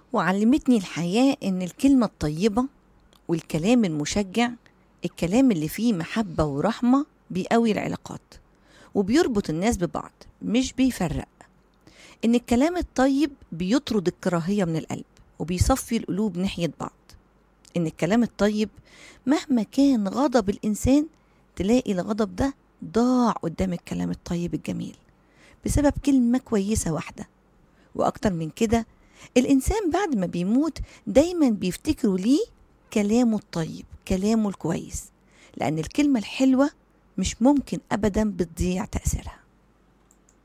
وعلمتني الحياة إن الكلمة الطيبة والكلام المشجع الكلام اللي فيه محبة ورحمة بيقوي العلاقات وبيربط الناس ببعض مش بيفرق إن الكلام الطيب بيطرد الكراهية من القلب وبيصفي القلوب ناحية بعض إن الكلام الطيب مهما كان غضب الإنسان تلاقي الغضب ده ضاع قدام الكلام الطيب الجميل بسبب كلمة كويسة واحدة وأكتر من كده الإنسان بعد ما بيموت دايما بيفتكروا ليه كلامه الطيب كلامه الكويس لأن الكلمة الحلوة مش ممكن أبدا بتضيع تأثيرها